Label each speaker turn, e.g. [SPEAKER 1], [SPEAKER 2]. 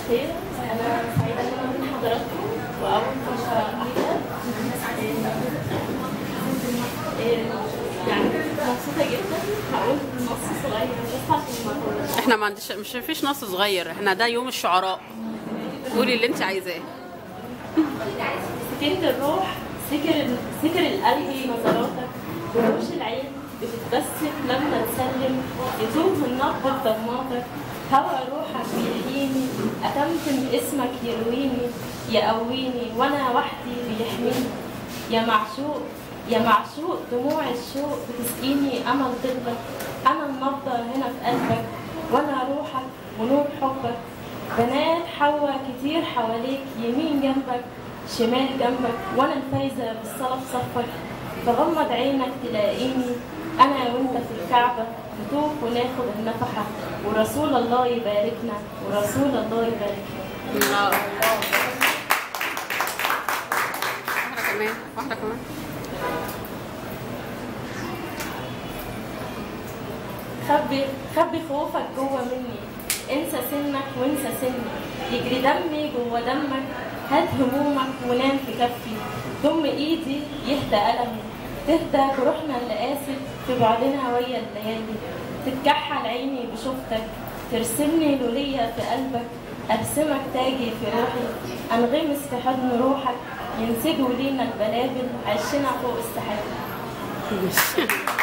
[SPEAKER 1] الخير انا سعيده ان انا من حضراتكم واول مره احضر إيه، يعني مبسوطه جدا هقول نص صغير بس عشان ما اطولش
[SPEAKER 2] احنا ما عندش مش فيش نص صغير احنا ده يوم الشعراء قولي اللي انت عايزاه
[SPEAKER 1] سكينة الروح سكر سكر القلب نظراتك وروش العين بتتبسم لما تسلم يتوه النبض بضماتك هوى روحك بيحييني أتمتم اسمك يرويني يقويني وأنا وحدي بيحميني يا معشوق يا معشوق دموع الشوق بتسقيني أمل ضدك أنا النبضة هنا في قلبك وأنا روحك ونور حبك بنات حوا كتير حواليك يمين جنبك شمال جنبك وانا الفايزه بالصلاه في صفك فغمض عينك تلاقيني انا وانت في الكعبه نطوف وناخد النفحه ورسول الله يباركنا ورسول الله يباركنا
[SPEAKER 2] الله واحدة كمان واحدة كمان
[SPEAKER 1] خبي خبي خوفك جوه مني انسى سنك وانسى سني يجري دمي جوه دمك هات همومك ونام في كفي ضم ايدي يهدى ألمي تهدى جروحنا اللي قاسي في بعدنا ويا الليالي تتكحل عيني بشوفتك ترسمني لولية في قلبك أرسمك تاجي في روحي أنغمس في حضن روحك ينسجوا لينا البلابل عشنا فوق السحاب